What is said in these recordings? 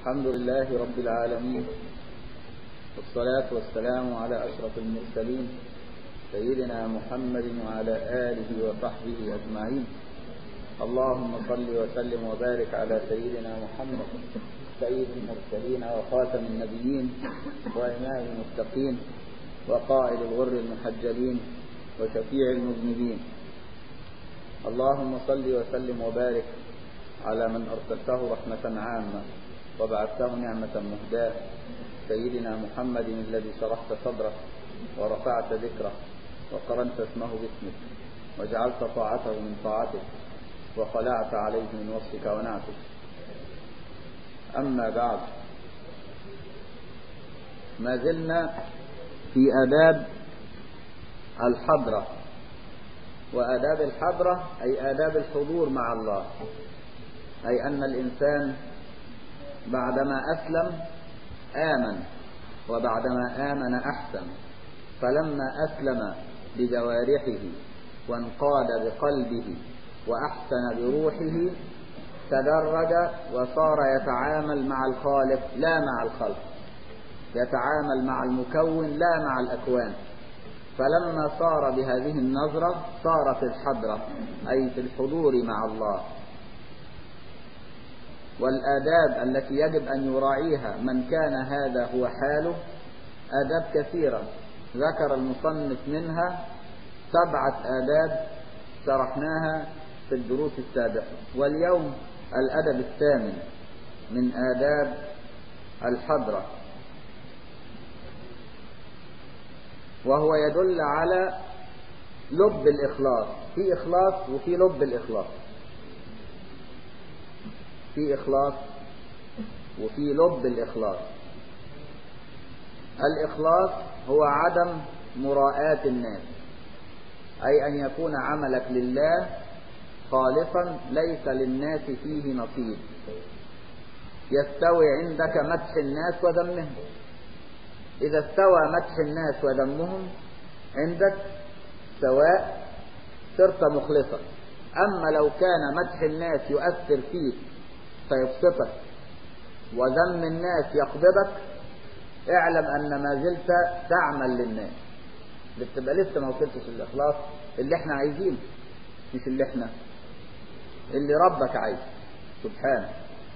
الحمد لله رب العالمين والصلاة والسلام على أشرف المرسلين سيدنا محمد وعلى آله وصحبه أجمعين اللهم صل وسلم وبارك على سيدنا محمد سيد المرسلين وخاتم النبيين وإمام المتقين وقائد الغر المحجلين وشفيع المذنبين اللهم صل وسلم وبارك على من أرسلته رحمة عامة وبعثته نعمة مهداة سيدنا محمد الذي شرحت صدره ورفعت ذكره وقرنت اسمه باسمك وجعلت طاعته من طاعتك وخلعت عليه من وصفك ونعتك أما بعد ما زلنا في آداب الحضرة وآداب الحضرة أي آداب الحضور مع الله أي أن الإنسان بعدما أسلم آمن وبعدما آمن أحسن فلما أسلم بجوارحه وانقاد بقلبه وأحسن بروحه تدرج وصار يتعامل مع الخالق لا مع الخلق يتعامل مع المكون لا مع الأكوان فلما صار بهذه النظرة صار في الحضرة أي في الحضور مع الله والآداب التي يجب أن يراعيها من كان هذا هو حاله آداب كثيرة ذكر المصنف منها سبعة آداب شرحناها في الدروس السابقة واليوم الأدب الثامن من آداب الحضرة وهو يدل على لب الإخلاص في إخلاص وفي لب الإخلاص في إخلاص وفي لب الإخلاص الإخلاص هو عدم مراءاة الناس أي أن يكون عملك لله خالصا ليس للناس فيه نصيب يستوي عندك مدح الناس وذمهم إذا استوى مدح الناس وذمهم عندك سواء صرت مخلصا أما لو كان مدح الناس يؤثر فيك فيبسطك وذم الناس يقبضك اعلم أن ما زلت تعمل للناس بتبقى لسه ما وصلتش الإخلاص اللي احنا عايزينه مش اللي احنا اللي ربك عايزه سبحانه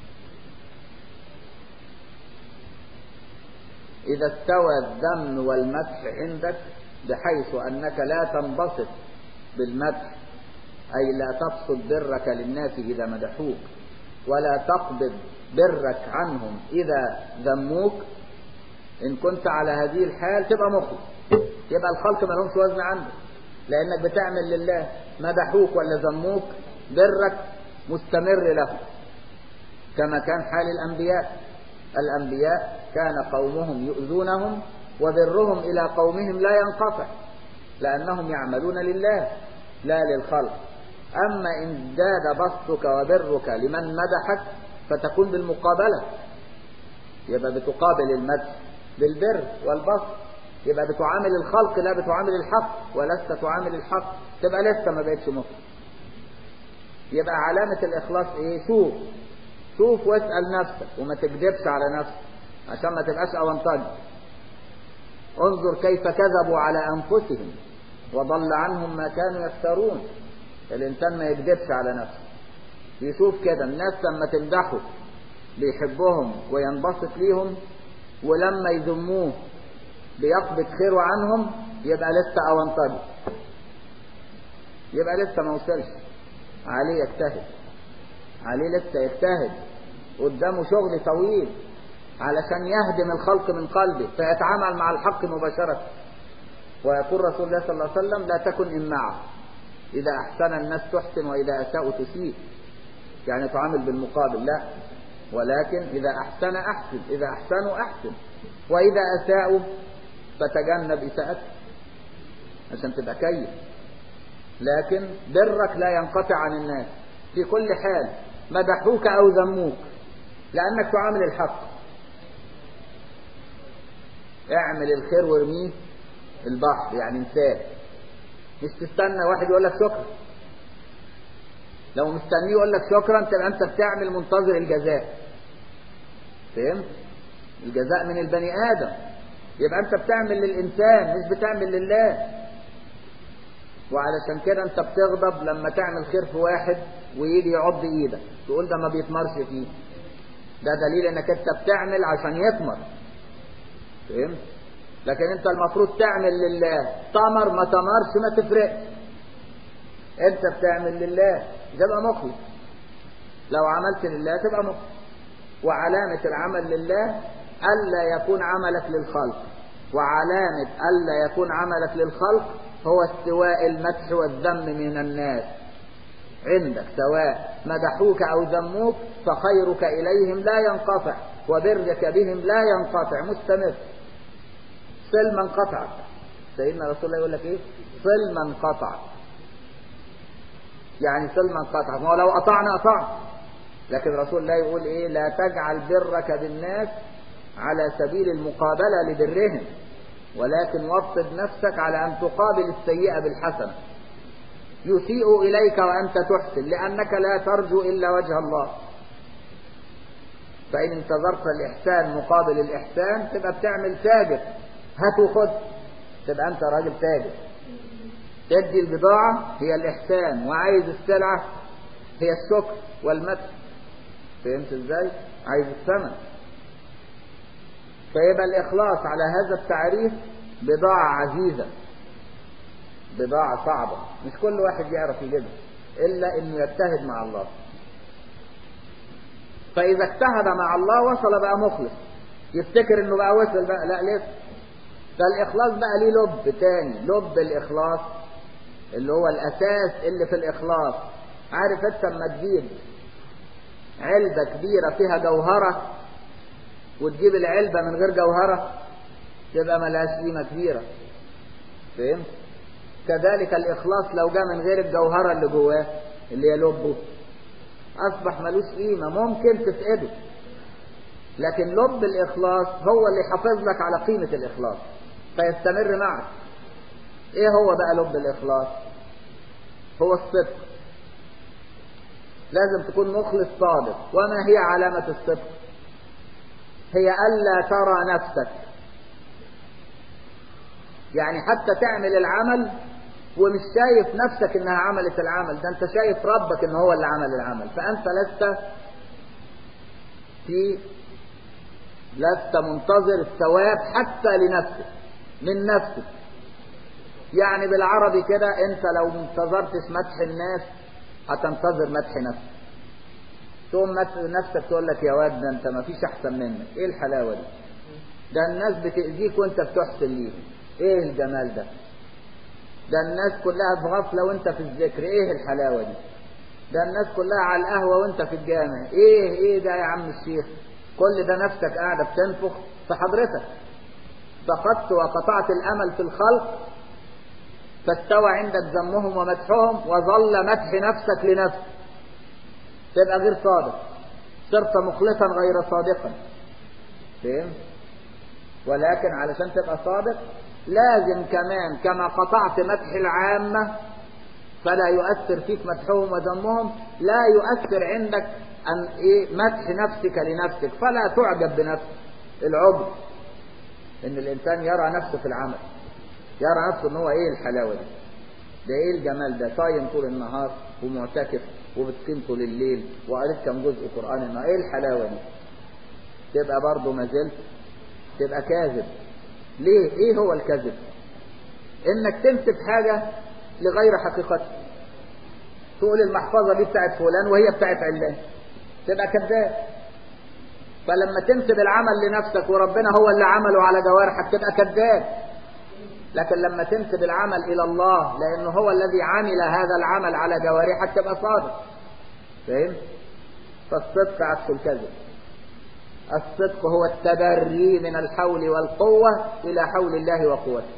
إذا استوى الذم والمدح عندك بحيث أنك لا تنبسط بالمدح أي لا تبسط برك للناس إذا مدحوك ولا تقبض برك عنهم إذا ذموك إن كنت على هذه الحال تبقى مخلص يبقى الخلق ما لهمش وزن عندك لأنك بتعمل لله مدحوك ولا ذموك برك مستمر له كما كان حال الأنبياء الأنبياء كان قومهم يؤذونهم وبرهم إلى قومهم لا ينقطع لأنهم يعملون لله لا للخلق أما إن زاد بسطك وبرك لمن مدحك فتكون بالمقابلة يبقى بتقابل المدح بالبر والبسط يبقى بتعامل الخلق لا بتعامل الحق ولست تعامل الحق تبقى لسه ما بقتش مخلص يبقى علامة الإخلاص إيه شوف شوف واسأل نفسك وما تكذبش على نفسك عشان ما تبقاش أونطج انظر كيف كذبوا على أنفسهم وضل عنهم ما كانوا يفترون الإنسان ما يكذبش على نفسه يشوف كده الناس لما تمدحه بيحبهم وينبسط ليهم ولما يذموه بيقبض خيره عنهم يبقى لسه أونطج يبقى لسه ما وصلش عليه يجتهد عليه لسه يجتهد قدامه شغل طويل علشان يهدم الخلق من قلبه فيتعامل مع الحق مباشرة ويقول رسول الله صلى الله عليه وسلم لا تكن إمعة إذا أحسن الناس تحسن وإذا أساءوا تسيء يعني تعامل بالمقابل لا ولكن إذا أحسن أحسن إذا أحسنوا أحسن وإذا أساءوا فتجنب إساءته عشان تبقى كيف لكن برك لا ينقطع عن الناس في كل حال مدحوك أو ذموك لأنك تعامل الحق اعمل الخير وارميه البحر يعني انساه مش تستنى واحد يقول لك شكرا لو مستنيه يقول لك شكرا تبقى انت بتعمل منتظر الجزاء فهمت الجزاء من البني آدم يبقى أنت بتعمل للإنسان مش بتعمل لله وعلشان كده أنت بتغضب لما تعمل خير في واحد ويجي يعض إيدك تقول ده ما بيتمرش فيه ده دليل انك انت بتعمل عشان يثمر فهمت لكن انت المفروض تعمل لله تمر ما تمرش ما تفرق انت بتعمل لله تبقى مخلص لو عملت لله تبقى مخلص وعلامة العمل لله ألا يكون عملك للخلق وعلامة ألا يكون عملك للخلق هو استواء المدح والذم من الناس عندك سواء مدحوك أو ذموك فخيرك إليهم لا ينقطع وبرك بهم لا ينقطع مستمر صل من قطعك سيدنا رسول الله يقول لك ايه صل من قطعك يعني صل من قطعك ما هو لو قطعنا قطعنا لكن رسول الله يقول ايه لا تجعل برك بالناس على سبيل المقابلة لبرهم ولكن وطد نفسك على أن تقابل السيئة بالحسنة يسيء إليك وأنت تحسن لأنك لا ترجو إلا وجه الله فإن انتظرت الإحسان مقابل الإحسان تبقى بتعمل تاجر هات وخد تبقى أنت راجل تاجر تدي البضاعة هي الإحسان وعايز السلعة هي الشكر والمدح فهمت ازاي؟ عايز الثمن فيبقى الإخلاص على هذا التعريف بضاعة عزيزة بضاعة صعبة مش كل واحد يعرف يجيبها إلا إنه يجتهد مع الله فإذا اجتهد مع الله وصل بقى مخلص يفتكر إنه بقى وصل بقى لا لسه ده الإخلاص بقى ليه لب تاني لب الإخلاص اللي هو الأساس اللي في الإخلاص عارف أنت لما تجيب علبة كبيرة فيها جوهرة وتجيب العلبة من غير جوهرة تبقى ملهاش قيمة كبيرة فهمت؟ كذلك الإخلاص لو جاء من غير الجوهرة اللي جواه اللي هي لبه أصبح ملوش قيمة ممكن تفقده لكن لب الإخلاص هو اللي يحافظ لك على قيمة الإخلاص فيستمر معك إيه هو بقى لب الإخلاص هو الصدق لازم تكون مخلص صادق وما هي علامة الصدق هي ألا ترى نفسك يعني حتى تعمل العمل ومش شايف نفسك انها عملت العمل ده انت شايف ربك ان هو اللي عمل العمل فانت لست في لست منتظر الثواب حتى لنفسك من نفسك يعني بالعربي كده انت لو منتظرتش مدح الناس هتنتظر مدح نفسك تقوم نفسك تقول لك يا واد ده انت ما فيش احسن منك ايه الحلاوه دي ده الناس بتأذيك وانت بتحسن ليهم ايه الجمال ده ده الناس كلها في غفلة وانت في الذكر ايه الحلاوة دي ده الناس كلها على القهوة وانت في الجامع ايه ايه ده يا عم الشيخ كل ده نفسك قاعدة بتنفخ في حضرتك فقدت وقطعت الامل في الخلق فاستوى عندك ذمهم ومدحهم وظل مدح نفسك لنفسك تبقى غير صادق صرت مخلصا غير صادقا فهمت ولكن علشان تبقى صادق لازم كمان كما قطعت مدح العامة فلا يؤثر فيك مدحهم وذمهم لا يؤثر عندك أن إيه مدح نفسك لنفسك فلا تعجب بنفسك العجب إن الإنسان يرى نفسه في العمل يرى نفسه إن هو إيه الحلاوة دي ده إيه الجمال ده صايم طول النهار ومعتكف وبتقيم طول الليل وقريت كم جزء قرآن إنه إيه الحلاوة دي تبقى برضه ما زلت تبقى كاذب ليه ايه هو الكذب انك تنسب حاجة لغير حقيقتها تقول المحفظة دي بتاعت فلان وهي بتاعت علان تبقى كذاب فلما تنسب العمل لنفسك وربنا هو اللي عمله على جوارحك تبقى كذاب لكن لما تنسب العمل الى الله لانه هو الذي عمل هذا العمل على جوارحك تبقى صادق فاهم فالصدق عكس الكذب الصدق هو التبري من الحول والقوة إلى حول الله وقوته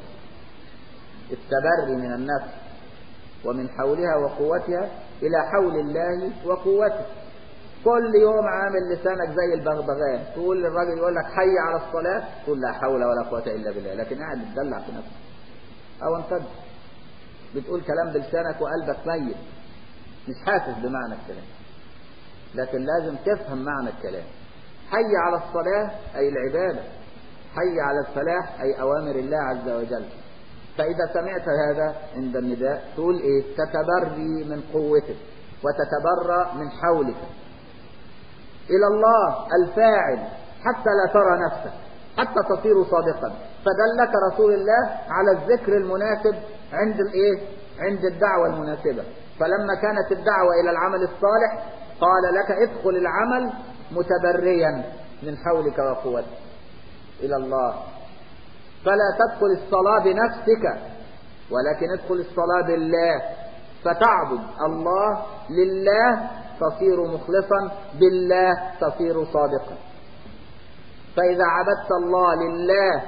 التبري من النفس ومن حولها وقوتها إلى حول الله وقوته كل يوم عامل لسانك زي البغبغان تقول للراجل يقول لك حي على الصلاة تقول لا حول ولا قوة إلا بالله لكن قاعد بتدلع في نفسك أو انصد بتقول كلام بلسانك وقلبك ميت مش حاسس بمعنى الكلام لكن لازم تفهم معنى الكلام حي على الصلاة أي العبادة حي على الفلاح أي أوامر الله عز وجل فإذا سمعت هذا عند النداء تقول إيه تتبري من قوتك وتتبرى من حولك إلى الله الفاعل حتى لا ترى نفسك حتى تصير صادقا فدلك رسول الله على الذكر المناسب عند الايه عند الدعوة المناسبة فلما كانت الدعوة الى العمل الصالح قال لك ادخل العمل متبريا من حولك وقوتك الى الله فلا تدخل الصلاة بنفسك ولكن ادخل الصلاة بالله فتعبد الله لله تصير مخلصا بالله تصير صادقا فإذا عبدت الله لله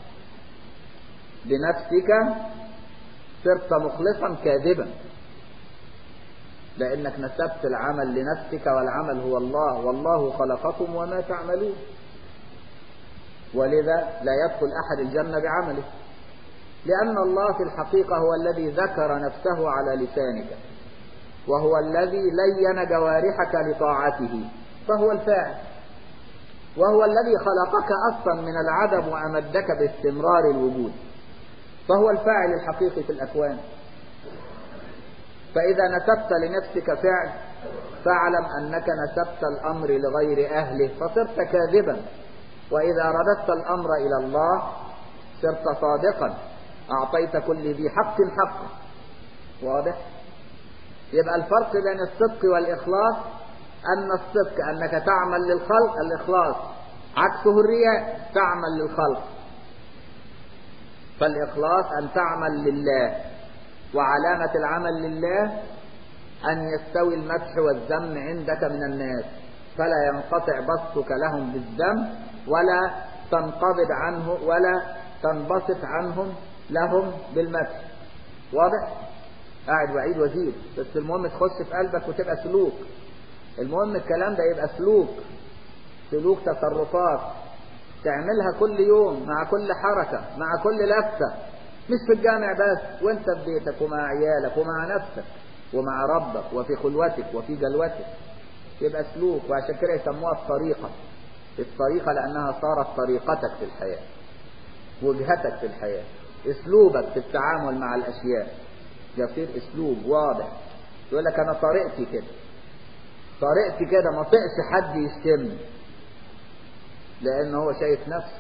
بنفسك صرت مخلصا كاذبا لأنك نسبت العمل لنفسك والعمل هو الله والله خلقكم وما تعملون ولذا لا يدخل أحد الجنة بعمله لأن الله في الحقيقة هو الذي ذكر نفسه على لسانك وهو الذي لين جوارحك لطاعته فهو الفاعل وهو الذي خلقك أصلا من العدم وأمدك باستمرار الوجود فهو الفاعل الحقيقي في الأكوان فإذا نسبت لنفسك فعل فاعلم أنك نسبت الأمر لغير أهله فصرت كاذبا وإذا رددت الأمر إلى الله صرت صادقا أعطيت كل ذي حق حقه واضح يبقى الفرق بين الصدق والإخلاص أن الصدق أنك تعمل للخلق الإخلاص عكسه الرياء تعمل للخلق فالإخلاص أن تعمل لله وعلامة العمل لله أن يستوي المدح والذم عندك من الناس فلا ينقطع بسطك لهم بالذم ولا تنقبض عنه ولا تنبسط عنهم لهم بالمدح واضح قاعد وعيد وزير بس المهم تخش في قلبك وتبقى سلوك المهم الكلام ده يبقى سلوك سلوك تصرفات تعملها كل يوم مع كل حركة مع كل لفة مش في الجامع بس وانت في بيتك ومع عيالك ومع نفسك ومع ربك وفي خلوتك وفي جلوتك يبقى سلوك وعشان كده يسموها الطريقة الطريقة لأنها صارت طريقتك في الحياة وجهتك في الحياة اسلوبك في التعامل مع الأشياء يصير اسلوب واضح يقول لك انا طريقتي كده طريقتي كده ما طقش حد يشتمني لان هو شايف نفسه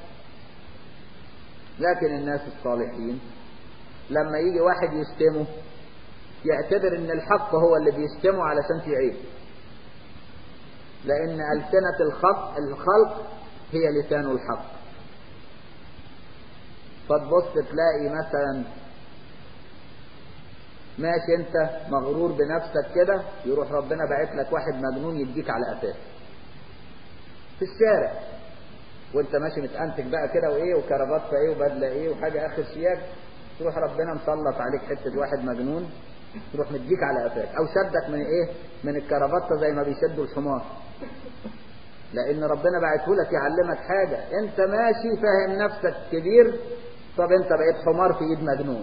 لكن الناس الصالحين لما يجي واحد يشتمه يعتبر ان الحق هو اللي بيشتمه علشان في عيب لان ألسنة الخلق الخلق هي لسان الحق فتبص تلاقي مثلا ماشي انت مغرور بنفسك كده يروح ربنا باعت لك واحد مجنون يديك على قفاك في الشارع وانت ماشي متأنتك بقى كده وايه وكرافته ايه وبدله ايه وحاجه اخر شياك تروح ربنا مسلط عليك حته واحد مجنون تروح مديك على قفاك او شدك من ايه من الكرافته زي ما بيشدوا الحمار لان ربنا بعته لك يعلمك حاجه انت ماشي فاهم نفسك كبير طب انت بقيت حمار في ايد مجنون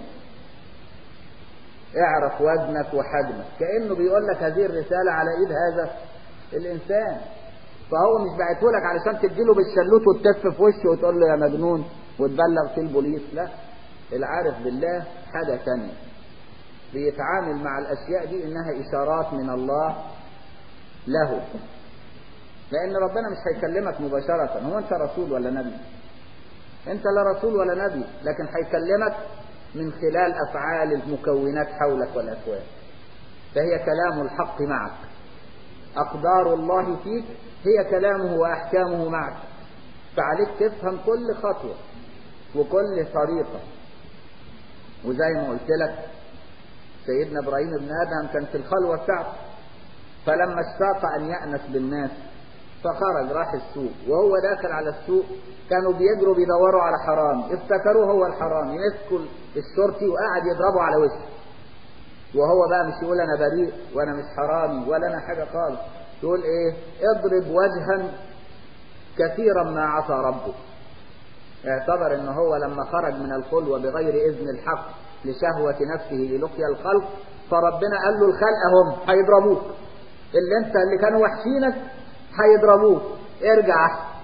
اعرف وزنك وحجمك كأنه بيقول لك هذه الرسالة على ايد هذا الانسان فهو مش بعته لك علشان تديله بالشلوت وتتف في وشه وتقول له يا مجنون وتبلغ في البوليس لا العارف بالله حاجة تانية بيتعامل مع الاشياء دي انها اشارات من الله له لان ربنا مش هيكلمك مباشرة هو انت رسول ولا نبي انت لا رسول ولا نبي لكن هيكلمك من خلال أفعال المكونات حولك والأكوان فهي كلام الحق معك أقدار الله فيك هي كلامه وأحكامه معك فعليك تفهم كل خطوة وكل طريقة وزي ما قلت لك سيدنا إبراهيم بن آدم كان في الخلوة بتاعته فلما اشتاق أن يأنس بالناس فخرج راح السوق وهو داخل على السوق كانوا بيجروا بيدوروا على حرام افتكروه هو الحرام يمسكوا الشرطي وقعد يضربه على وشه وهو بقى مش يقول انا بريء وانا مش حرامي ولا انا حاجه خالص يقول ايه اضرب وجها كثيرا ما عصى ربه اعتبر ان هو لما خرج من الخلوه بغير اذن الحق لشهوه نفسه للقيا الخلق فربنا قال له الخلق هم هيضربوك اللي انت اللي كانوا وحشينك هيضربوك ارجع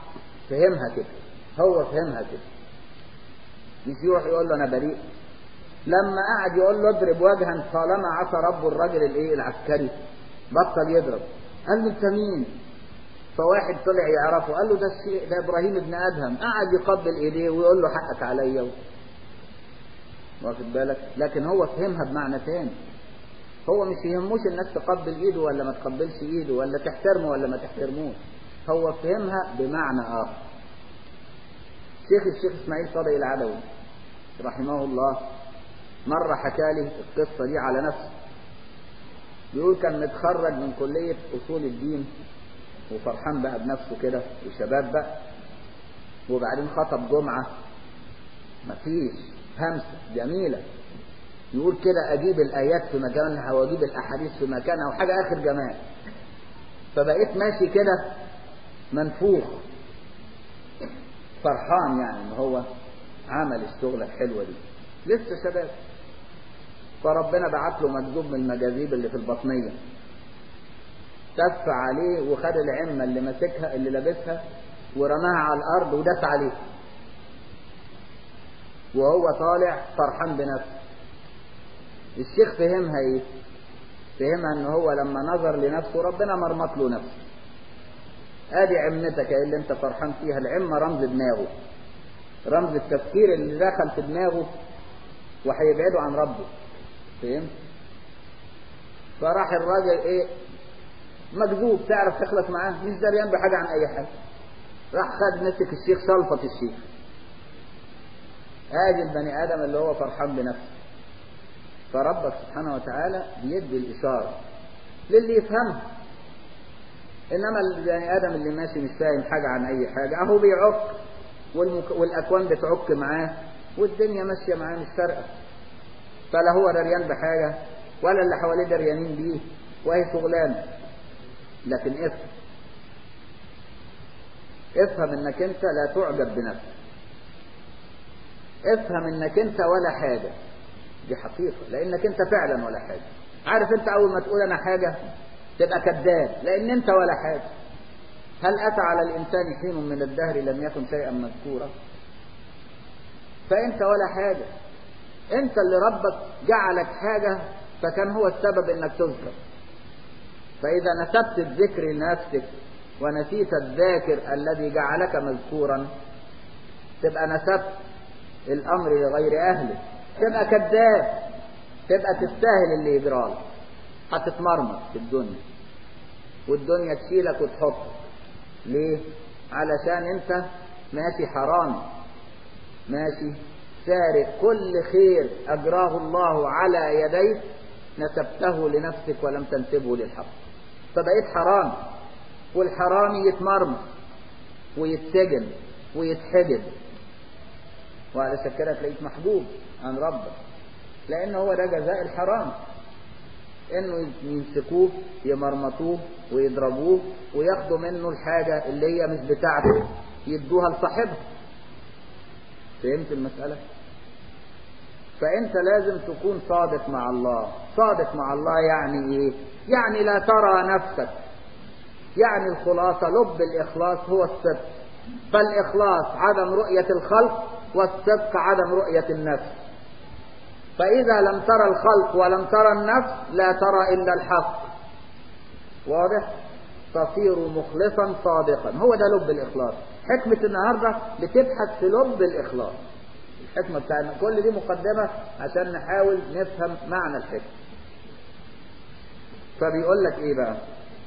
فهمها كده هو فهمها كده مش يروح يقول له انا بريء لما قعد يقول له اضرب وجها طالما عصى رب الراجل الايه العسكري بطل يضرب قال له انت مين فواحد طلع يعرفه قال له ده الشيء ده ابراهيم ابن ادهم قعد يقبل ايديه ويقول له حقك عليا واخد بالك لكن هو فهمها بمعنى تاني هو مش يهموش الناس تقبل ايده ولا ما تقبلش ايده ولا تحترمه ولا ما تحترموش هو فهمها بمعنى اخر شيخ الشيخ اسماعيل صدقي العدوي رحمه الله مرة حكى لي القصة دي على نفسه بيقول كان متخرج من كلية أصول الدين وفرحان بقى بنفسه كده وشباب بقى وبعدين خطب جمعة مفيش همسة جميلة يقول كده أجيب الآيات في مكانها وأجيب الأحاديث في مكانها وحاجة آخر جمال فبقيت ماشي كده منفوخ فرحان يعني إن هو عمل الشغلة الحلوة دي لسه شباب فربنا بعت له مكذوب من المجاذيب اللي في البطنية تف عليه وخد العمة اللي ماسكها اللي لابسها ورماها على الأرض وداس عليه وهو طالع فرحان بنفسه الشيخ فهمها ايه فهمها ان هو لما نظر لنفسه ربنا مرمط له نفسه ادي عمتك اللي انت فرحان فيها العمة رمز دماغه رمز التفكير اللي دخل في دماغه وهيبعده عن ربه فهمت فراح الراجل ايه مكذوب تعرف تخلص معاه مش دريان بحاجة عن اي حاجة راح خد مسك الشيخ شلفط الشيخ ادي البني ادم اللي هو فرحان بنفسه فربك سبحانه وتعالى بيدي الاشارة للي يفهمها انما البني ادم اللي ماشي مش فاهم حاجة عن اي حاجة اهو بيعك والمك... والاكوان بتعك معاه والدنيا ماشية معاه مش فارقة فلا هو دريان بحاجة ولا اللي حواليه دريانين بيه وهي شغلانة لكن افهم افهم انك انت لا تعجب بنفسك افهم انك انت ولا حاجة دي حقيقة لانك انت فعلا ولا حاجة عارف انت اول ما تقول انا حاجة تبقى كذاب لان انت ولا حاجة هل اتى على الانسان حين من الدهر لم يكن شيئا مذكورا فانت ولا حاجة انت اللي ربك جعلك حاجة فكان هو السبب انك تذكر فاذا نسبت الذكر لنفسك ونسيت الذاكر الذي جعلك مذكورا تبقى نسبت الامر لغير اهله تبقى كذاب تبقى تستاهل اللي يجرالك هتتمرمط في الدنيا والدنيا تشيلك وتحطك ليه علشان انت ماشي حرام ماشي سارق كل خير اجراه الله على يديك نسبته لنفسك ولم تنسبه للحق فبقيت حرام والحرامي يتمرمط ويتسجن ويتحجب وعلى كده تلاقيك محجوب عن ربك لان هو ده جزاء الحرام انه يمسكوه يمرمطوه ويضربوه وياخدوا منه الحاجة اللي هي مش بتاعته يدوها لصاحبها فهمت المسألة فانت لازم تكون صادق مع الله صادق مع الله يعني ايه يعني لا ترى نفسك يعني الخلاصة لب الإخلاص هو الصدق فالإخلاص عدم رؤية الخلق والصدق عدم رؤية النفس فإذا لم ترى الخلق ولم ترى النفس لا ترى إلا الحق واضح تصير مخلصا صادقا هو ده لب الإخلاص حكمة النهاردة بتبحث في لب الإخلاص الحكمة بتاعنا كل دي مقدمة عشان نحاول نفهم معنى الحكمة فبيقول لك ايه بقى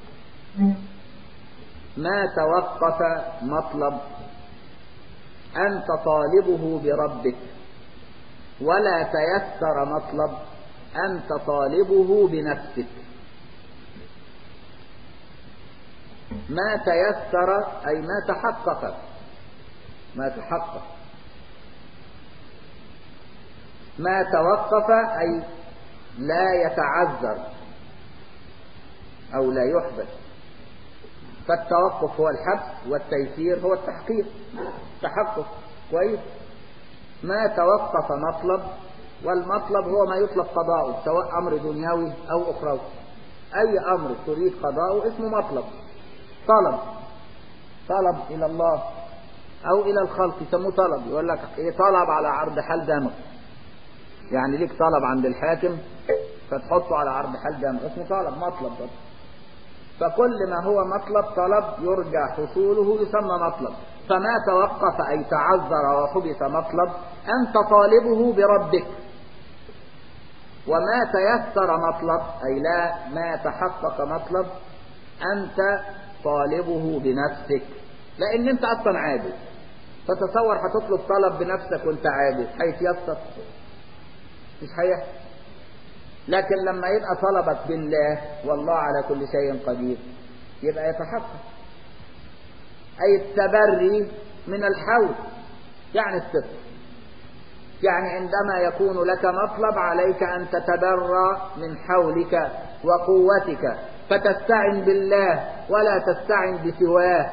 ما توقف مطلب أنت طالبه بربك ولا تيسر مطلب أنت طالبه بنفسك ما تيسر أي ما تحقق ما تحقق ما توقف أي لا يتعذر أو لا يحدث فالتوقف هو الحبس والتيسير هو التحقيق تحقق كويس ما توقف مطلب والمطلب هو ما يطلب قضاؤه سواء أمر دنيوي أو أخروي أي أمر تريد قضاؤه اسمه مطلب طلب طلب إلى الله أو إلى الخلق يسموه طلب يقول لك إيه طلب على عرض حال دمغ يعني ليك طلب عند الحاكم فتحطه على عرض حال دمغ اسمه طلب مطلب برضه فكل ما هو مطلب طلب يرجى حصوله يسمى مطلب فما توقف أي تعذر وحبس مطلب أنت طالبه بربك وما تيسر مطلب أي لا ما تحقق مطلب أنت طالبه بنفسك لأن أنت أصلا عاجز فتصور هتطلب طلب بنفسك وأنت عاجز هيتيسر مش هيحصل لكن لما يبقى طلبك بالله والله على كل شيء قدير يبقى يتحقق أي التبري من الحول يعني الصدق يعني عندما يكون لك مطلب عليك أن تتبرى من حولك وقوتك فتستعن بالله ولا تستعن بسواه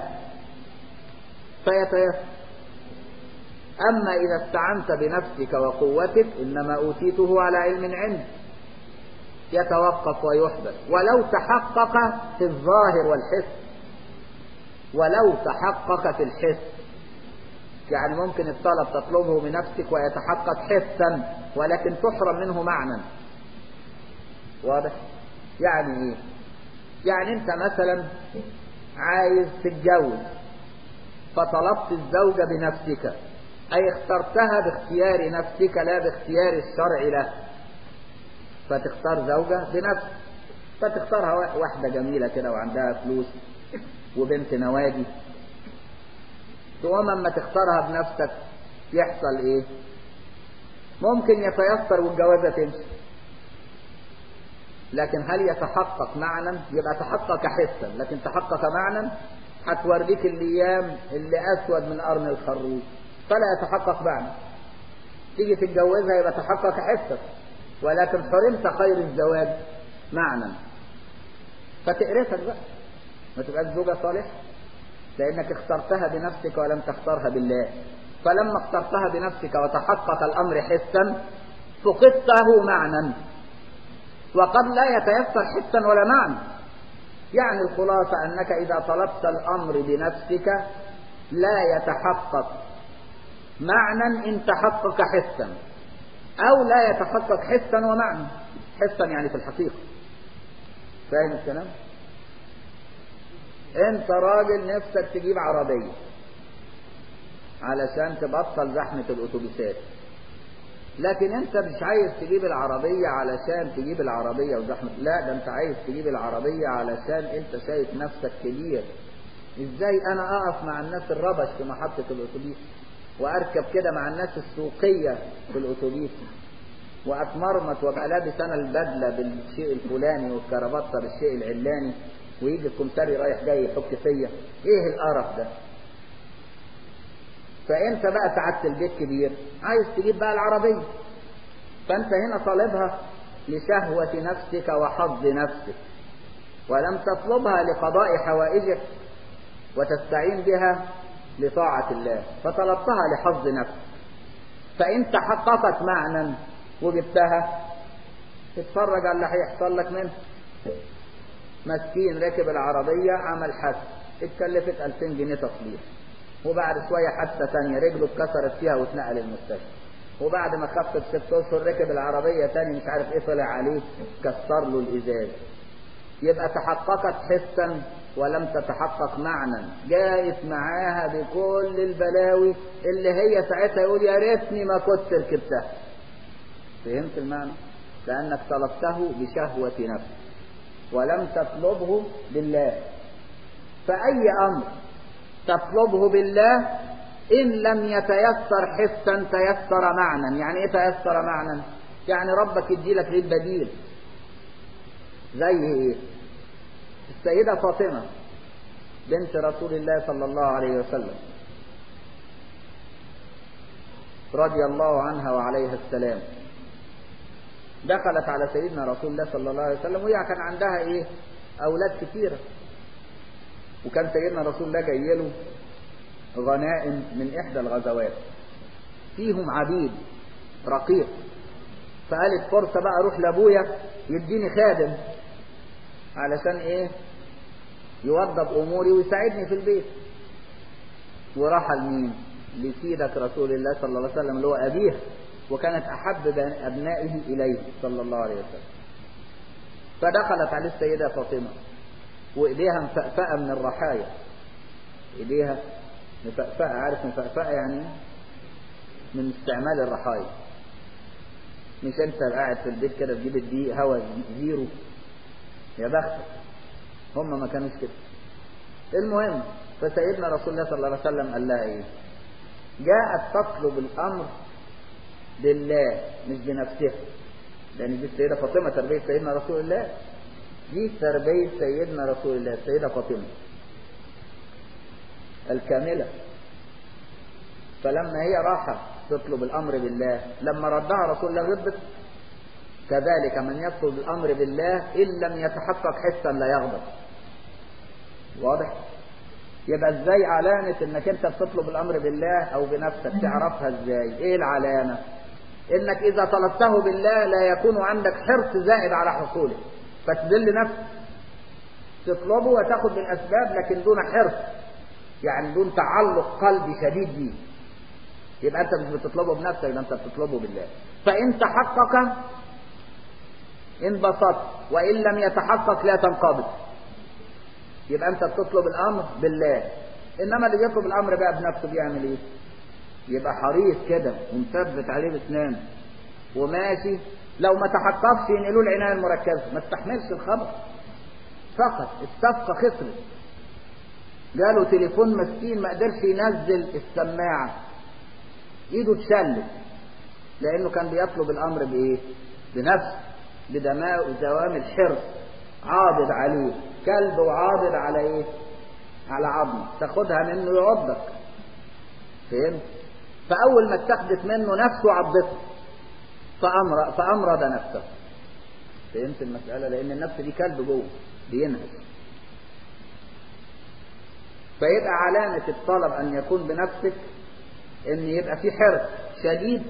فيتيسر أما إذا استعنت بنفسك وقوتك إنما أوتيته على علم عندي يتوقف ويحدث ولو تحقق في الظاهر والحس ولو تحقق في الحس يعني ممكن الطلب تطلبه بنفسك ويتحقق حسا ولكن تحرم منه معنى واضح يعني ايه يعني انت مثلا عايز تتجوز فطلبت الزوجة بنفسك اي اخترتها باختيار نفسك لا باختيار الشرع له فتختار زوجة بنفسك فتختارها واحدة جميلة كده وعندها فلوس وبنت نوادي تقوم اما تختارها بنفسك يحصل ايه ممكن يتيسر والجوازة تمشي لكن هل يتحقق معنى يبقى تحقق حسا لكن تحقق معنى هتوريك الايام اللي اسود من قرن الخروف فلا يتحقق معنى تيجي تتجوزها يبقى تحقق حسا ولكن حرمت خير الزواج معنى فتقرفك بقى ما تبقاش زوجة صالحة لأنك اخترتها بنفسك ولم تختارها بالله فلما اخترتها بنفسك وتحقق الأمر حسا فقدته معنى وقد لا يتيسر حسا ولا معنى يعني الخلاصة أنك إذا طلبت الأمر بنفسك لا يتحقق معنى إن تحقق حسا أو لا يتحقق حسا ومعنى حسا يعني في الحقيقة فاهم الكلام؟ انت راجل نفسك تجيب عربية علشان تبطل زحمة الاتوبيسات لكن انت مش عايز تجيب العربية علشان تجيب العربية وزحمة لا ده انت عايز تجيب العربية علشان انت شايف نفسك كبير ازاي انا اقف مع الناس الربش في محطة الاتوبيس واركب كده مع الناس السوقية في الاتوبيس واتمرمط وابقى لابس انا البدلة بالشيء الفلاني والكرافطة بالشيء العلاني ويجي الكمساري رايح جاي يحك فيا ايه القرف ده فانت بقى سعادة البيت كبير عايز تجيب بقى العربية فانت هنا طالبها لشهوة نفسك وحظ نفسك ولم تطلبها لقضاء حوائجك وتستعين بها لطاعة الله فطلبتها لحظ نفسك فإن تحققت معنى وجبتها تتفرج على اللي هيحصل لك منه مسكين ركب العربية عمل حادثة اتكلفت 2000 جنيه تصليح وبعد شوية حادثة تانية رجله اتكسرت فيها واتنقل المستشفى وبعد ما خف بست اشهر ركب العربية تاني مش عارف ايه طلع عليه كسر له الازاز يبقى تحققت حسا ولم تتحقق معنى جاءت معاها بكل البلاوي اللي هي ساعتها يقول يا ريتني ما كنت ركبتها فهمت المعنى لانك طلبته بشهوة نفسك ولم تطلبه بالله فأي أمر تطلبه بالله إن لم يتيسر حسا تيسر معنى يعني إيه تيسر معنى يعني ربك يديلك ليه البديل زي إيه السيدة فاطمة بنت رسول الله صلى الله عليه وسلم رضي الله عنها وعليها السلام دخلت على سيدنا رسول الله صلى الله عليه وسلم وهي كان عندها ايه اولاد كثيره وكان سيدنا رسول الله جاي له غنائم من احدى الغزوات فيهم عبيد رقيق فقالت فرصة بقى اروح لابويا يديني خادم علشان ايه يوضب اموري ويساعدني في البيت وراح لمين لسيدك رسول الله صلى الله عليه وسلم اللي هو أبيها وكانت أحب أبنائه إليه صلى الله عليه وسلم فدخلت عليه السيدة فاطمة وإيديها مفأفأة من الرحايا إيديها مفأفأة عارف مفأفأة يعني من استعمال الرحايا مش انت قاعد في البيت كده تجيب الدقيق هوا زيرو يا بختك هم ما كانوش كده المهم فسيدنا رسول الله صلى الله عليه وسلم قال لها ايه جاءت تطلب الامر لله مش بنفسها لان دي السيده فاطمه تربيه سيدنا رسول الله دي تربيه سيدنا رسول الله السيده فاطمه الكامله فلما هي راحت تطلب الامر بالله لما ردها رسول الله غضبت كذلك من يطلب الامر بالله ان لم يتحقق حسا لا يغضب واضح يبقى ازاي علامة انك انت بتطلب الامر بالله او بنفسك تعرفها ازاي ايه العلامة انك اذا طلبته بالله لا يكون عندك حرص زائد على حصوله فتذل نفسك تطلبه وتاخذ بالاسباب لكن دون حرص يعني دون تعلق قلبي شديد بيه يبقى انت مش بتطلبه بنفسك ده انت بتطلبه بالله فان تحقق انبسطت وان لم يتحقق لا تنقبض يبقى انت بتطلب الامر بالله انما اللي بيطلب الامر بقى بنفسه بيعمل ايه يبقى حريص كده ومثبت عليه باسنانه وماشي لو ما تحققش ينقلوه العنايه المركزه ما تستحملش الخبر فقط الصفقه خسرت جاله تليفون مسكين ما قدرش ينزل السماعه ايده اتشلت لانه كان بيطلب الامر بايه بنفسه بدماء دوام الحرص عاضد عليه كلب وعاضد على ايه على عظمه تاخدها منه يعضك فهمت فاول ما اتخذت منه نفسه عضته فأمر فامرض نفسه فهمت المساله لان النفس دي كلب جوه بينهج فيبقى علامه الطلب ان يكون بنفسك ان يبقى في حرص شديد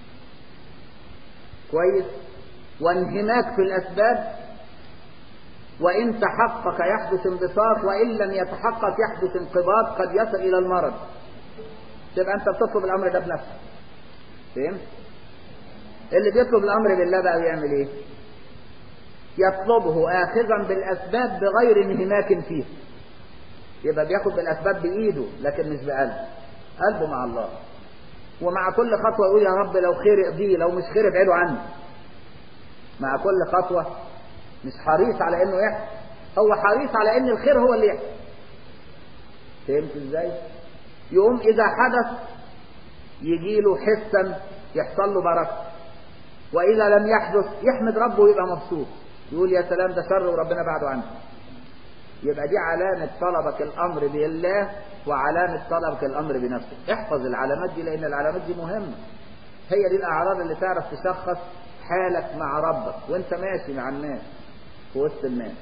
كويس وانهماك في الاسباب وإن تحقق يحدث انبساط وإن لم يتحقق يحدث انقباض قد يصل إلى المرض تبقى أنت بتطلب الأمر ده بنفسك فهمت؟ اللي بيطلب الأمر بالله بقى بيعمل إيه؟ يطلبه آخذا بالأسباب بغير انهماك فيه يبقى بياخد بالأسباب بإيده لكن مش بقلبه قلبه مع الله ومع كل خطوة يقول يا رب لو خير اقضيه لو مش خير ابعده عني مع كل خطوة مش حريص على انه يحصل هو حريص على ان الخير هو اللي يحصل فهمت ازاي يقوم اذا حدث يجي له حسا يحصل له بركه واذا لم يحدث يحمد ربه ويبقى مبسوط يقول يا سلام ده شر وربنا بعده عنه يبقى دي علامة طلبك الأمر بالله وعلامة طلبك الأمر بنفسك احفظ العلامات دي لأن العلامات دي مهمة هي دي الأعراض اللي تعرف تشخص حالك مع ربك وانت ماشي مع الناس في وسط الناس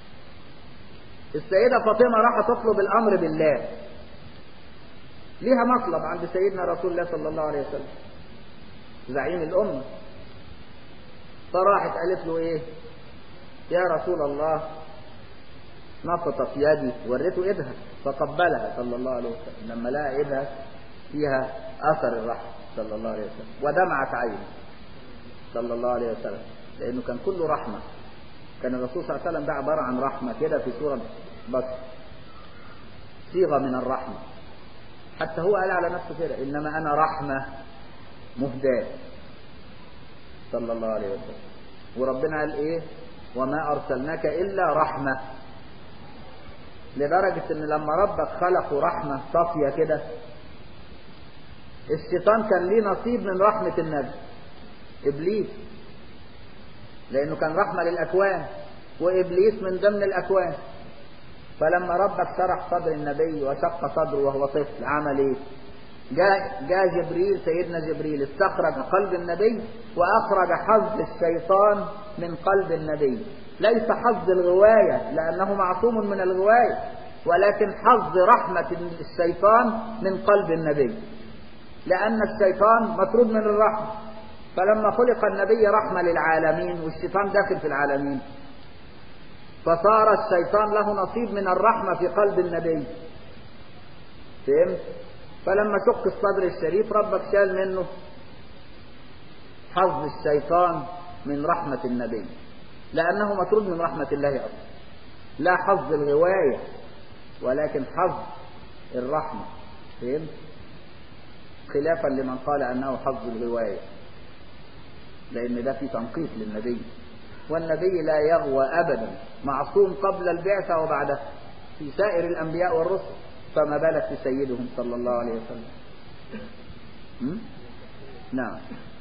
السيدة فاطمة راح تطلب الأمر بالله ليها مطلب عند سيدنا رسول الله صلى الله عليه وسلم زعيم الأمة فراحت قالت له إيه يا رسول الله نفطت يدي وريته ايدها فقبلها صلى الله عليه وسلم لما لقى ايدها فيها اثر الرحمه صلى الله عليه وسلم ودمعت عينه صلى الله عليه وسلم لانه كان كله رحمه كان الرسول صلى الله عليه وسلم ده عباره عن رحمه كده في سوره بس صيغه من الرحمه حتى هو قال على نفسه كده انما انا رحمه مهداه صلى الله عليه وسلم وربنا قال ايه وما ارسلناك الا رحمه لدرجة ان لما ربك خلقه رحمة صافية كده الشيطان كان ليه نصيب من رحمة النبي ابليس لانه كان رحمة للاكوان وابليس من ضمن الاكوان فلما ربك شرح صدر النبي وشق صدره وهو طفل عمل ايه جاء جاء جبريل سيدنا جبريل استخرج قلب النبي واخرج حظ الشيطان من قلب النبي ليس حظ الغواية لأنه معصوم من الغواية ولكن حظ رحمة الشيطان من قلب النبي لأن الشيطان مطرود من الرحمة فلما خلق النبي رحمة للعالمين والشيطان داخل في العالمين فصار الشيطان له نصيب من الرحمة في قلب النبي فهمت؟ فلما شق الصدر الشريف ربك شال منه حظ الشيطان من رحمة النبي لأنه مطرود من رحمة الله أصلا لا حظ الغواية ولكن حظ الرحمة فهمت؟ خلافا لمن قال أنه حظ الغواية لأن ده في تنقيص للنبي والنبي لا يغوى أبدا معصوم قبل البعثة وبعدها في سائر الأنبياء والرسل فما بالك بسيدهم صلى الله عليه وسلم م? نعم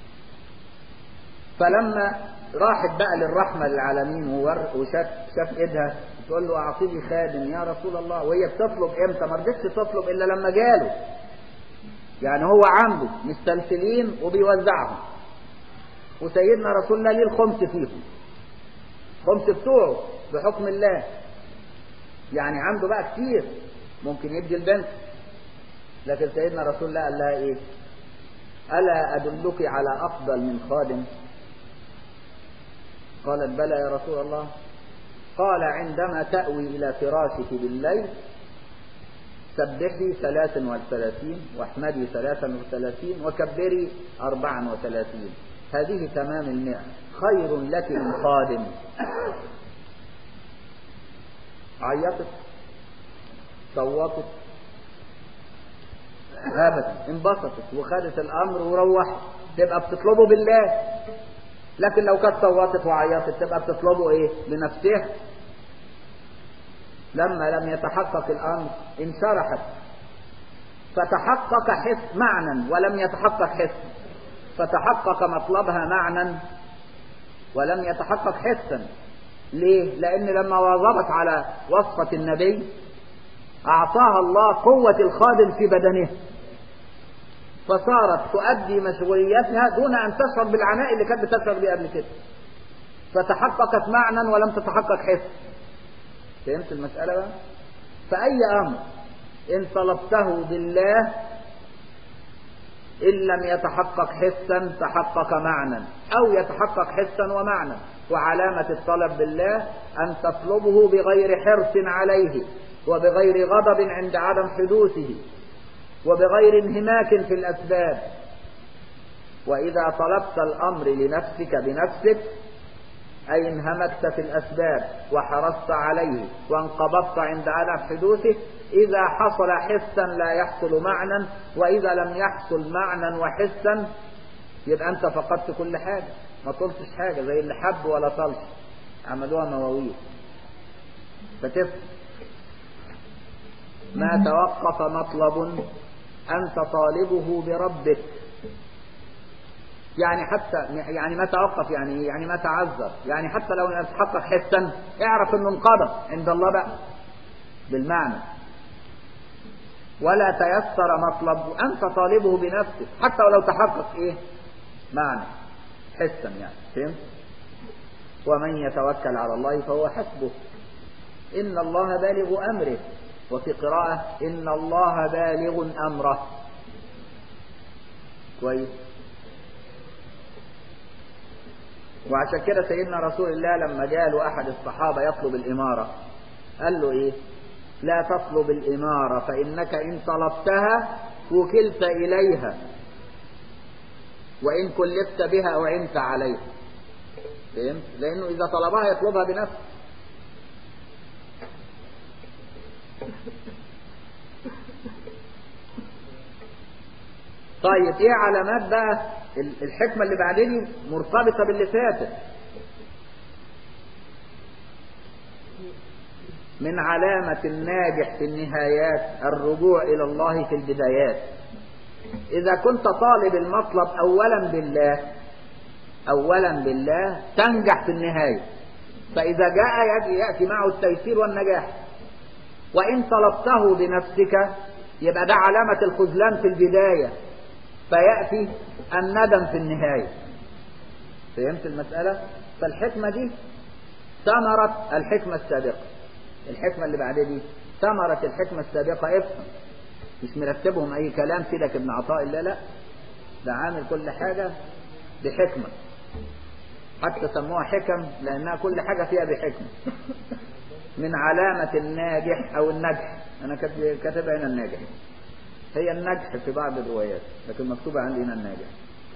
فلما راحت بقى للرحمة للعالمين وشاف شاف ايدها تقول له اعطيني خادم يا رسول الله وهي بتطلب امتى ما رضتش تطلب الا لما جاله يعني هو عنده مستلفلين وبيوزعهم وسيدنا رسول الله ليه الخمس فيهم خمس بتوعه بحكم الله يعني عنده بقى كتير ممكن يدي البنت لكن سيدنا رسول الله قال لها ايه ألا أدلك على أفضل من خادم قالت بلى يا رسول الله قال عندما تأوي إلى فراشك بالليل سبحي ثلاثا وثلاثين واحمدي ثلاثا وثلاثين وكبري أربعا وثلاثين هذه تمام المئة خير لك من خادم عيطت صوتت ابدا انبسطت وخدت الامر وروحت تبقى بتطلبه بالله لكن لو كانت صوتت وعيطت تبقى بتطلبه ايه لنفسها لما لم يتحقق الامر انشرحت فتحقق حس معنى ولم يتحقق حس فتحقق مطلبها معنى ولم يتحقق حسا ليه لان لما واظبت على وصفة النبي اعطاها الله قوة الخادم في بدنه فصارت تؤدي مشغولياتها دون ان تشعر بالعناء اللي كانت بتشعر به قبل كده فتحققت معنى ولم تتحقق حس فهمت المسألة بقى فأي أمر إن طلبته بالله إن لم يتحقق حسا تحقق معنى أو يتحقق حسا ومعنى وعلامة الطلب بالله أن تطلبه بغير حرص عليه وبغير غضب عند عدم حدوثه وبغير انهماك في الأسباب وإذا طلبت الأمر لنفسك بنفسك أي انهمكت في الأسباب وحرصت عليه وانقبضت عند عدم حدوثه إذا حصل حسا لا يحصل معنى وإذا لم يحصل معنى وحسا يبقى أنت فقدت كل حاجة ما طلتش حاجة زي اللي حب ولا طلش عملوها مواويل فتفهم ما توقف مطلب أنت طالبه بربك يعني حتى يعني ما توقف يعني يعني ما تعذر يعني حتى لو لم يتحقق حسا اعرف انه انقضى عند الله بقى بالمعنى ولا تيسر مطلب وانت طالبه بنفسك حتى ولو تحقق ايه معنى حسا يعني فهمت ومن يتوكل على الله فهو حسبه ان الله بالغ امره وفي قراءة ان الله بالغ امره كويس وعشان كده سيدنا رسول الله لما جاله أحد الصحابة يطلب الإمارة قال له إيه لا تطلب الإمارة فإنك إن طلبتها وكلت إليها وإن كلفت بها أعنت عليها فهمت؟ لأنه إذا طلبها يطلبها بنفسه طيب ايه علامات بقى الحكمة اللي بعدين مرتبطة باللي فاتت من علامة الناجح في النهايات الرجوع إلى الله في البدايات إذا كنت طالب المطلب أولا بالله أولا بالله تنجح في النهاية فإذا جاء يأتي معه التيسير والنجاح وإن طلبته بنفسك يبقى ده علامة الخذلان في البداية فيأتي الندم في النهاية فهمت المسألة فالحكمة دي ثمرة الحكمة السابقة الحكمة اللي بعد دي ثمرة الحكمة السابقة افهم مش مرتبهم أي كلام سيدك ابن عطاء الله لا ده عامل كل حاجة بحكمة حتى سموها حكم لأنها كل حاجة فيها بحكمة من علامة الناجح أو النجح أنا كاتبها هنا الناجح هي النجح في بعض الروايات لكن مكتوبة عندي هنا الناجح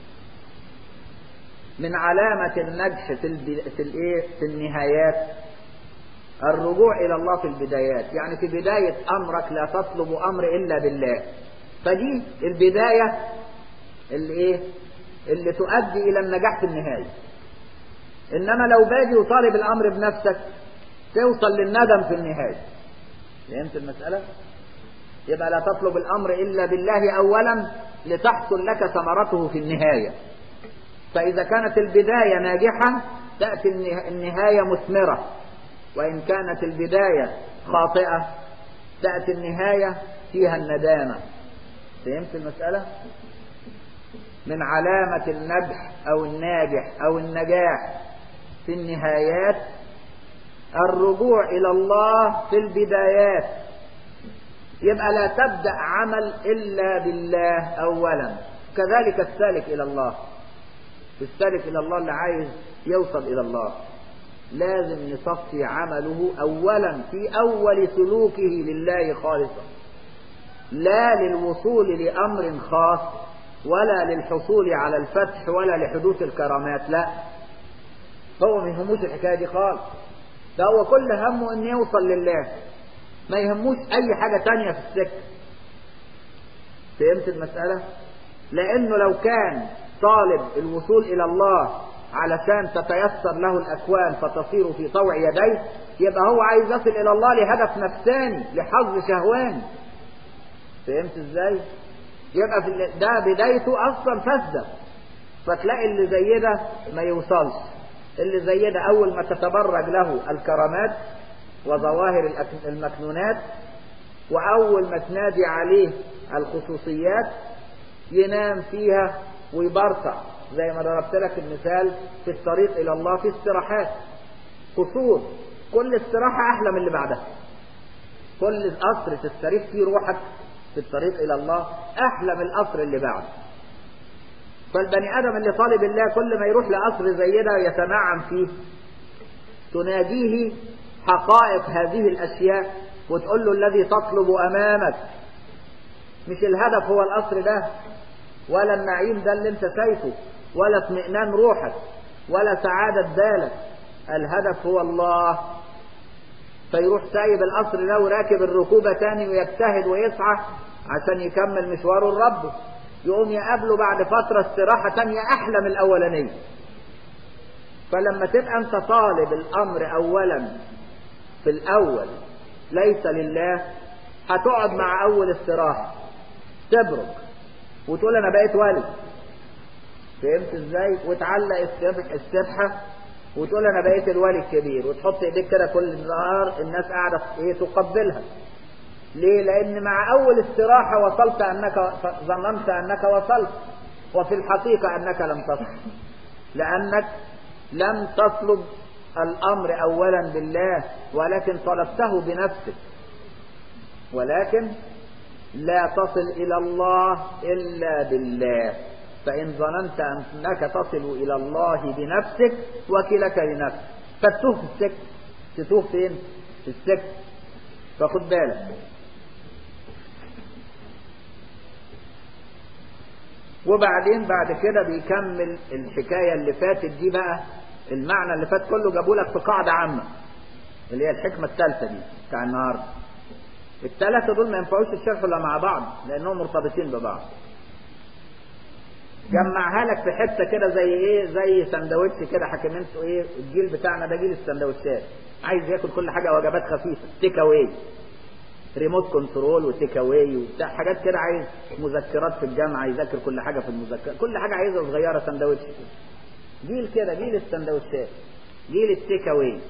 من علامة النجح في الب... في الايه في النهايات الرجوع إلى الله في البدايات يعني في بداية أمرك لا تطلب أمر إلا بالله فدي البداية اللي إيه اللي تؤدي إلى النجاح في النهاية إنما لو باجي وطالب الأمر بنفسك توصل للندم في النهاية فهمت المسألة؟ يبقى لا تطلب الأمر إلا بالله أولا لتحصل لك ثمرته في النهاية فإذا كانت البداية ناجحة تأتي النهاية مثمرة وإن كانت البداية خاطئة تأتي النهاية فيها الندامة فهمت المسألة؟ من علامة النجح أو الناجح أو النجاح في النهايات الرجوع إلى الله في البدايات يبقى لا تبدأ عمل إلا بالله أولا كذلك السالك إلى الله السالك إلى الله اللي عايز يوصل إلى الله لازم يصفي عمله أولا في أول سلوكه لله خالصا لا للوصول لأمر خاص ولا للحصول على الفتح ولا لحدوث الكرامات لا هو ما يهموش الحكاية دي خالص ده هو كل همه ان يوصل لله ما يهموش اي حاجة تانية في السكة فهمت المسألة لانه لو كان طالب الوصول الى الله علشان تتيسر له الاكوان فتصير في طوع يديه يبقى هو عايز يصل الى الله لهدف نفساني لحظ شهواني فهمت ازاي يبقى في ده بدايته اصلا فاسده فتلاقي اللي زي ده ما يوصلش اللي زي ده اول ما تتبرج له الكرامات وظواهر المكنونات واول ما تنادي عليه الخصوصيات ينام فيها ويبرطع زي ما ضربت لك المثال في الطريق الى الله في استراحات قصور كل استراحة احلى من اللي بعدها كل قصر تستريح فيه روحك في الطريق الى الله احلى من القصر اللي بعده فالبني ادم اللي طالب الله كل ما يروح لقصر زي ده يتنعم فيه تناديه حقائق هذه الاشياء وتقول له الذي تطلب امامك مش الهدف هو القصر ده ولا النعيم ده اللي انت شايفه ولا اطمئنان روحك ولا سعادة بالك الهدف هو الله فيروح سايب القصر ده وراكب الركوبة تاني ويجتهد ويسعى عشان يكمل مشواره لربه يقوم يقابله بعد فترة استراحة تانية أحلى من الأولانية فلما تبقى أنت طالب الأمر أولا في الأول ليس لله هتقعد مع أول استراحة تبرك وتقول أنا بقيت ولي فهمت ازاي وتعلق السبحة وتقول انا بقيت الولي الكبير وتحط ايديك كده كل نهار الناس قاعدة ايه تقبلها ليه لان مع اول استراحة وصلت انك ظننت انك وصلت وفي الحقيقة انك لم تصل لانك لم تطلب الامر اولا بالله ولكن طلبته بنفسك ولكن لا تصل الى الله الا بالله فإن ظننت أنك تصل إلى الله بنفسك وكلك لنفسك فتوه في السكة تتوه فين؟ في السكة فخد بالك وبعدين بعد كده بيكمل الحكاية اللي فاتت دي بقى المعنى اللي فات كله جابوا لك في قاعدة عامة اللي هي الحكمة الثالثة دي بتاع النهارده الثلاثة دول ما ينفعوش الشرح الا مع بعض لأنهم مرتبطين ببعض جمعها لك في حته كده زي ايه زي سندوتش كده حكمنته ايه الجيل بتاعنا ده جيل السندوتشات عايز ياكل كل حاجه وجبات خفيفه تيك اواي ريموت كنترول وتيك اواي وبتاع حاجات كده عايز مذكرات في الجامعه يذاكر كل حاجه في المذكرات كل حاجه عايزها صغيره سندوتش كده جيل كده جيل السندوتشات جيل التيك اواي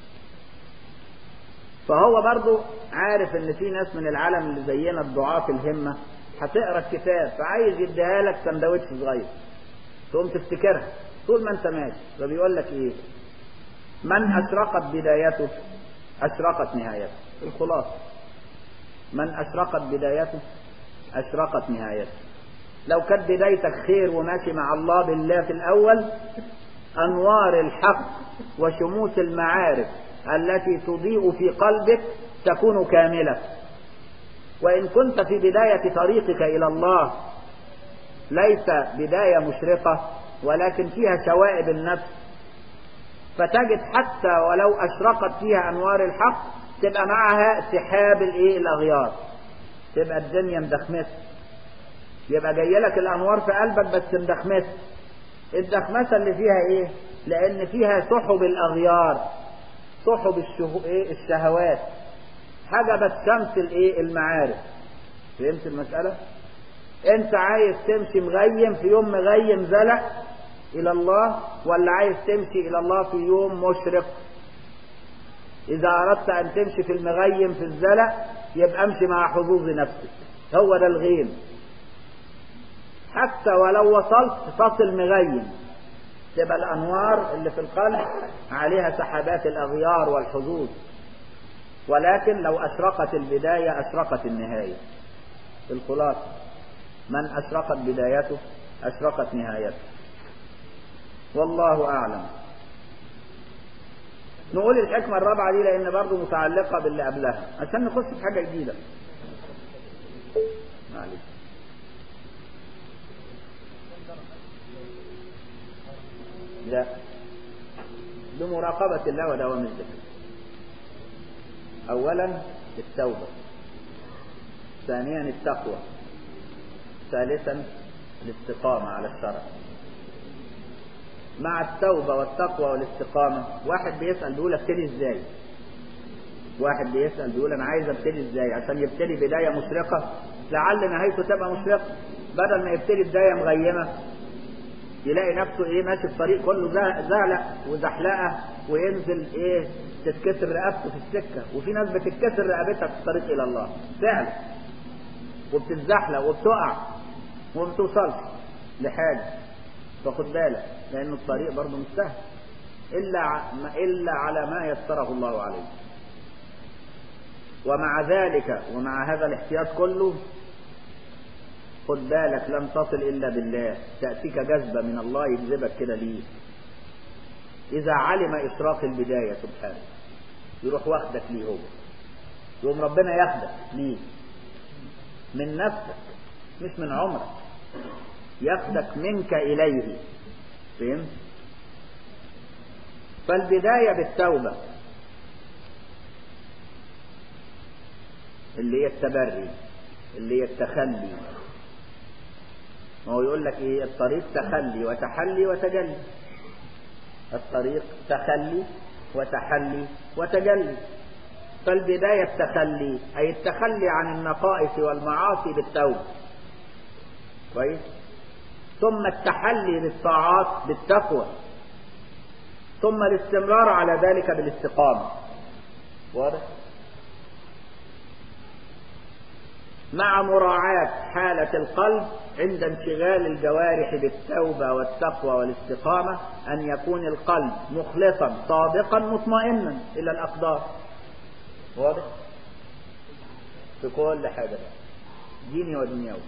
فهو برضو عارف ان في ناس من العالم اللي زينا الضعاف الهمه هتقرا الكتاب فعايز يديها لك سندوتش صغير تقوم تفتكرها طول ما انت ماشي فبيقول لك ايه من اشرقت بدايته اشرقت نهايته الخلاصه من اشرقت بدايته اشرقت نهايته لو كانت بدايتك خير وماشي مع الله بالله في الاول انوار الحق وشموس المعارف التي تضيء في قلبك تكون كامله وإن كنت في بداية طريقك إلى الله ليس بداية مشرقة ولكن فيها شوائب النفس فتجد حتى ولو أشرقت فيها أنوار الحق تبقى معها سحاب الإيه الأغيار تبقى الدنيا مدخمسة يبقى جاي لك الأنوار في قلبك بس مدخمسة الدخمسة اللي فيها إيه؟ لأن فيها سحب الأغيار سحب الشه... إيه؟ الشهوات حجبت شمس الإيه؟ المعارف فهمت المسألة؟ أنت عايز تمشي مغيم في يوم مغيم زلق إلى الله ولا عايز تمشي إلى الله في يوم مشرق إذا أردت أن تمشي في المغيم في الزلق يبقى امشي مع حظوظ نفسك هو ده الغيم حتى ولو وصلت تصل مغيم تبقى الأنوار اللي في القلب عليها سحابات الأغيار والحظوظ ولكن لو أشرقت البداية أشرقت النهاية الخلاصة من أشرقت بدايته أشرقت نهايته والله أعلم نقول الحكمة الرابعة دي لأن برضه متعلقة باللي قبلها عشان نخش في حاجة جديدة معلش لا بمراقبة الله ودوام الذكر أولا التوبة ثانيا التقوى ثالثا الاستقامة على الشرع مع التوبة والتقوى والاستقامة واحد بيسأل بيقول ابتدي ازاي واحد بيسأل بيقول انا عايز ابتدي ازاي عشان يبتدي بداية مشرقة لعل نهايته تبقى مشرقة بدل ما يبتدي بداية مغيمة يلاقي نفسه ايه ماشي في طريق كله زعلق وزحلقة وينزل ايه تتكسر رقبته في السكة وفي ناس بتتكسر رقبتها في الطريق الى الله فعلا وبتتزحلق وبتقع وما بتوصلش لحاجة فخد بالك لأن الطريق برضه مش سهل إلا إلا على ما يسره الله عليه ومع ذلك ومع هذا الاحتياط كله خد بالك لن تصل إلا بالله تأتيك جذبة من الله يجذبك كده ليه إذا علم إشراق البداية سبحانه يروح واخدك ليه هو يقوم ربنا ياخدك ليه من نفسك مش من عمرك ياخدك منك إليه فهمت فالبداية بالتوبة اللي هي التبري اللي هي التخلي ما هو يقول لك ايه الطريق تخلي وتحلي وتجلي الطريق تخلي وتحلي وتجلي فالبداية التخلي أي التخلي عن النقائص والمعاصي بالتوبة كويس ثم التحلي بالطاعات بالتقوى ثم الاستمرار على ذلك بالاستقامة واضح مع مراعاة حالة القلب عند انشغال الجوارح بالتوبة والتقوى والاستقامة أن يكون القلب مخلصا صادقا مطمئنا إلى الأقدار واضح في كل حاجة ديني ودنيوي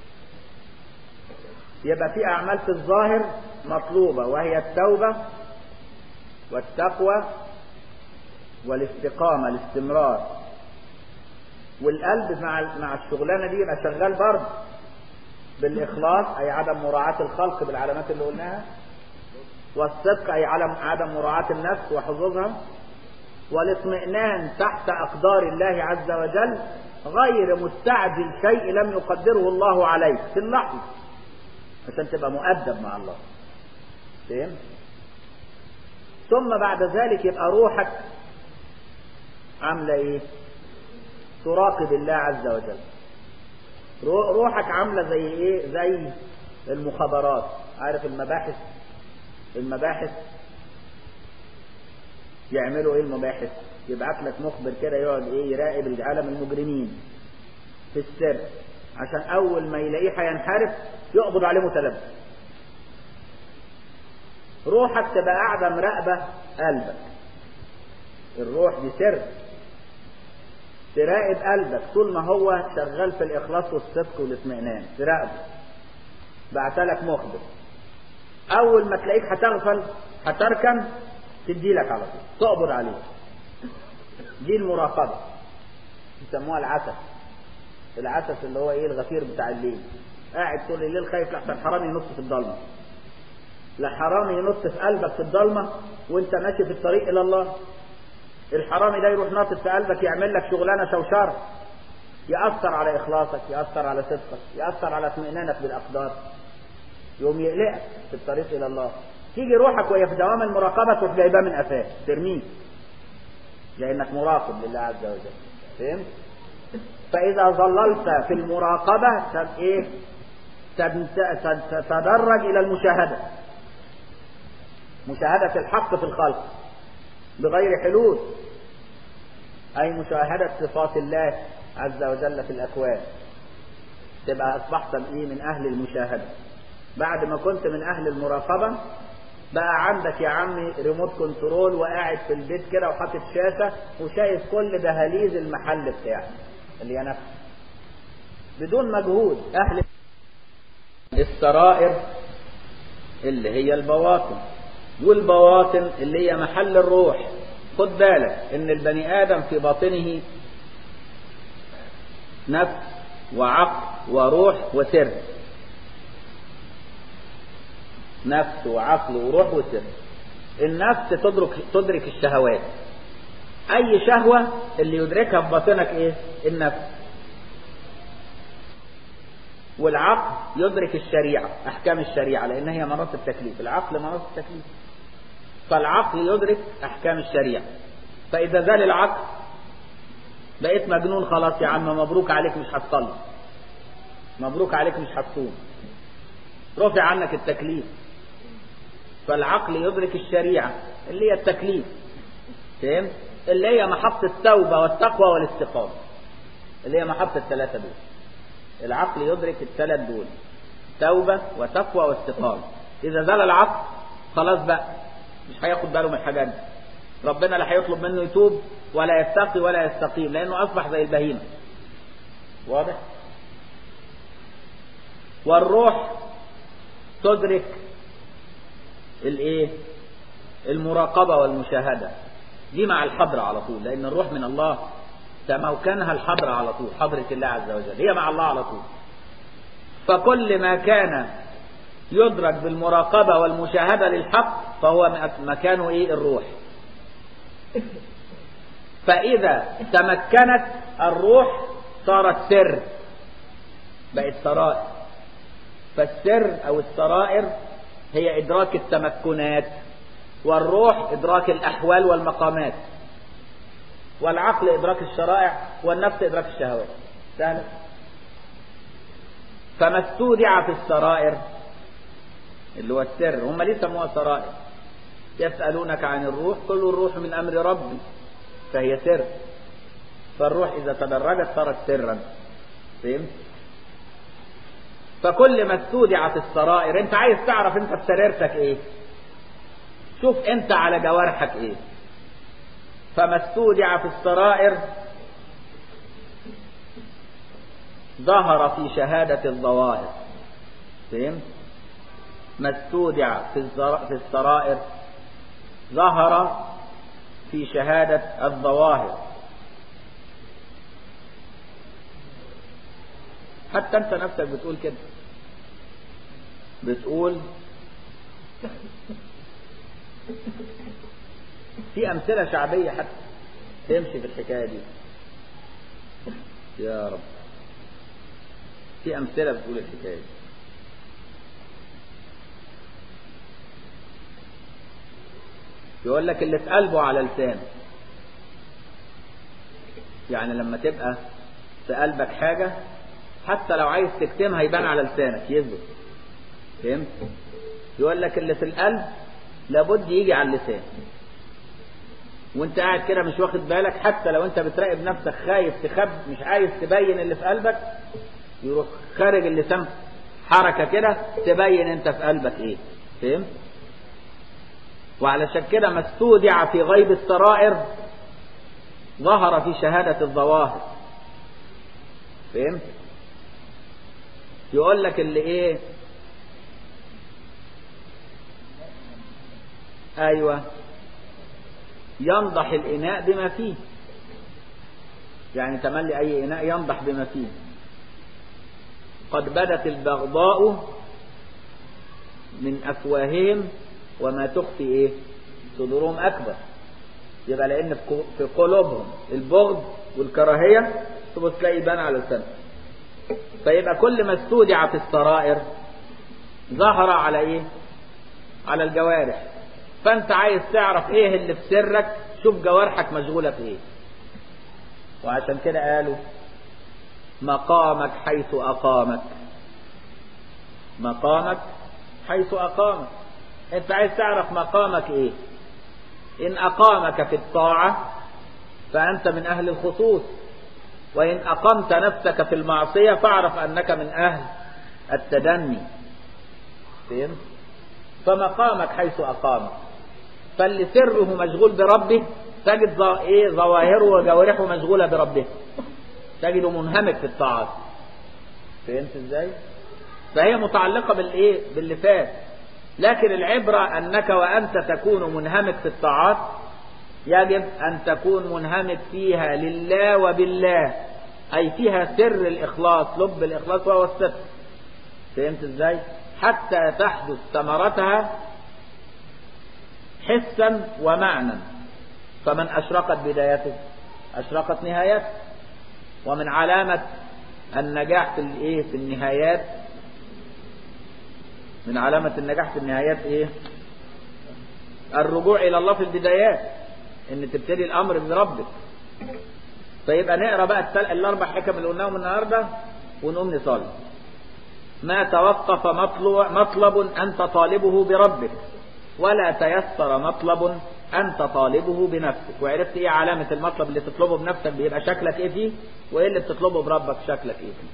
يبقى في أعمال في الظاهر مطلوبة وهي التوبة والتقوى والاستقامة الاستمرار والقلب مع مع الشغلانة دي يبقى شغال برضه بالإخلاص أي عدم مراعاة الخلق بالعلامات اللي قلناها والصدق أي عدم عدم مراعاة النفس وحظوظها والاطمئنان تحت أقدار الله عز وجل غير مستعجل شيء لم يقدره الله عليك في اللحظة عشان تبقى مؤدب مع الله فهم؟ ثم بعد ذلك يبقى روحك عاملة ايه تراقب الله عز وجل روحك عاملة زي ايه زي المخابرات عارف المباحث المباحث يعملوا ايه المباحث يبعت لك مخبر كده يقعد ايه يراقب العالم المجرمين في السر عشان اول ما يلاقيه هينحرف يقبض عليه متلبس روحك تبقى قاعده مراقبه قلبك الروح دي سر تراقب قلبك طول ما هو شغال في الاخلاص والصدق والاطمئنان تراقبه بعتلك مخبر اول ما تلاقيك هتغفل هتركن تدي لك على طول تقبض عليه دي المراقبه يسموها العسل العسس اللي هو ايه الغفير بتاع الليل قاعد طول الليل خايف لحسن حرامي ينط في الضلمه لا حرامي ينط في قلبك في الضلمه وانت ماشي في الطريق الى الله الحرامي ده يروح ناطط في قلبك يعمل لك شغلانه شوشره يأثر على إخلاصك يأثر على صدقك يأثر على اطمئنانك بالأقدار يوم يقلقك في الطريق إلى الله تيجي روحك وهي في دوام المراقبة تروح جايباه من قفاه ترميه لأنك مراقب لله عز وجل فهمت؟ فإذا ظللت في المراقبة تد إيه؟ تتدرج إلى المشاهدة مشاهدة الحق في الخلق بغير حلول أي مشاهدة صفات الله عز وجل في الأكوان تبقى أصبحت إيه من أهل المشاهدة بعد ما كنت من أهل المراقبة بقى عندك يا عمي ريموت كنترول وقاعد في البيت كده وحاطط شاشة وشايف كل دهاليز المحل بتاعك اللي هي نفسه بدون مجهود أهل السرائر اللي هي البواطن والبواطن اللي هي محل الروح خد بالك ان البني ادم في باطنه نفس وعقل وروح وسر نفس وعقل وروح وسر النفس تدرك تدرك الشهوات اي شهوة اللي يدركها في باطنك ايه النفس والعقل يدرك الشريعة احكام الشريعة لان هي مناط التكليف العقل مناط التكليف فالعقل يدرك احكام الشريعة فاذا زال العقل بقيت مجنون خلاص يا عم مبروك عليك مش هتصلي مبروك عليك مش هتصوم رفع عنك التكليف فالعقل يدرك الشريعة اللي هي التكليف فهمت اللي هي محطة التوبة والتقوى والاستقامة اللي هي محطة الثلاثة دول العقل يدرك الثلاث دول توبة وتقوى واستقامة إذا زال العقل خلاص بقى مش هياخد باله من الحاجات دي ربنا لا هيطلب منه يتوب ولا يتقي ولا يستقيم لأنه أصبح زي البهيمة واضح والروح تدرك الايه المراقبة والمشاهدة دي مع الحضرة على طول لأن الروح من الله تموكنها الحضرة على طول حضرة الله عز وجل هي مع الله على طول فكل ما كان يدرك بالمراقبة والمشاهدة للحق فهو مكانه ايه الروح فإذا تمكنت الروح صارت سر بقت سرائر فالسر أو السرائر هي إدراك التمكنات والروح إدراك الأحوال والمقامات والعقل إدراك الشرائع والنفس إدراك الشهوات سهل فما استودع في السرائر اللي هو السر هم ليه سموها سرائر يسألونك عن الروح كل الروح من أمر ربي فهي سر فالروح إذا تدرجت صارت سرا فهمت فكل ما استودع في السرائر انت عايز تعرف انت في سريرتك ايه شوف انت على جوارحك ايه فما استودع في السرائر ظهر في شهادة الظواهر فهمت ما استودع في, في السرائر ظهر في شهادة الظواهر حتى انت نفسك بتقول كده بتقول في امثله شعبيه حتى تمشي في الحكايه دي يا رب في امثله بتقول الحكايه دي يقول لك اللي في قلبه على لسانه يعني لما تبقى في قلبك حاجة حتى لو عايز تكتمها يبان على لسانك يثبت فهمت يقول لك اللي في القلب لابد يجي على اللسان وانت قاعد كده مش واخد بالك حتى لو انت بتراقب نفسك خايف تخب مش عايز تبين اللي في قلبك يروح خارج اللسان حركة كده تبين انت في قلبك ايه فهمت وعلشان كده ما استودع في غيب السرائر ظهر في شهادة الظواهر فهمت يقول لك اللي ايه ايوه ينضح الاناء بما فيه يعني تملي اي اناء ينضح بما فيه قد بدت البغضاء من أفواههم وما تخفي إيه صدورهم أكبر يبقى لأن في قلوبهم البغض والكراهية تبص تلاقي يبان على لسانهم فيبقى كل ما استودع في السرائر ظهر على ايه على الجوارح فانت عايز تعرف ايه اللي في سرك شوف جوارحك مشغولة في ايه وعشان كده قالوا مقامك حيث اقامك مقامك حيث اقامك انت عايز تعرف مقامك ايه ان اقامك في الطاعة فانت من اهل الخصوص وإن أقمت نفسك في المعصية فاعرف أنك من أهل التدني فهمت؟ فمقامك حيث أقامك فاللي سره مشغول بربه تجد إيه ظواهره وجوارحه مشغولة بربه تجده منهمك في الطاعات فهمت ازاي؟ فهي متعلقة بالإيه؟ باللي فات لكن العبرة أنك وأنت تكون منهمك في الطاعات يجب أن تكون منهمك فيها لله وبالله أي فيها سر الإخلاص لب الإخلاص وهو الستر فهمت إزاي حتى تحدث ثمرتها حسا ومعنى فمن أشرقت بدايته أشرقت نهايته ومن علامة النجاح في الإيه في النهايات من علامة النجاح في النهايات إيه الرجوع إلى الله في البدايات ان تبتدي الامر من ربك فيبقى نقرا بقى الاربع حكم اللي قلناهم النهارده ونقوم نصلي ما توقف مطلب, مطلب انت طالبه بربك ولا تيسر مطلب انت طالبه بنفسك وعرفت ايه علامه المطلب اللي تطلبه بنفسك بيبقى شكلك ايه فيه وايه اللي بتطلبه بربك شكلك ايه فيه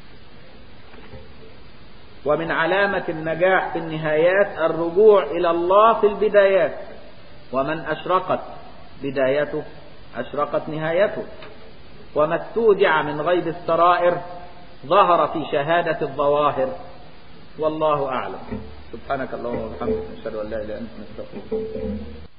ومن علامه النجاح في النهايات الرجوع الى الله في البدايات ومن اشرقت بدايته أشرقت نهايته وما استودع من غيب السرائر ظهر في شهادة الظواهر والله أعلم سبحانك اللهم وبحمدك نشهد أن لا إله إلا أنت نستغفرك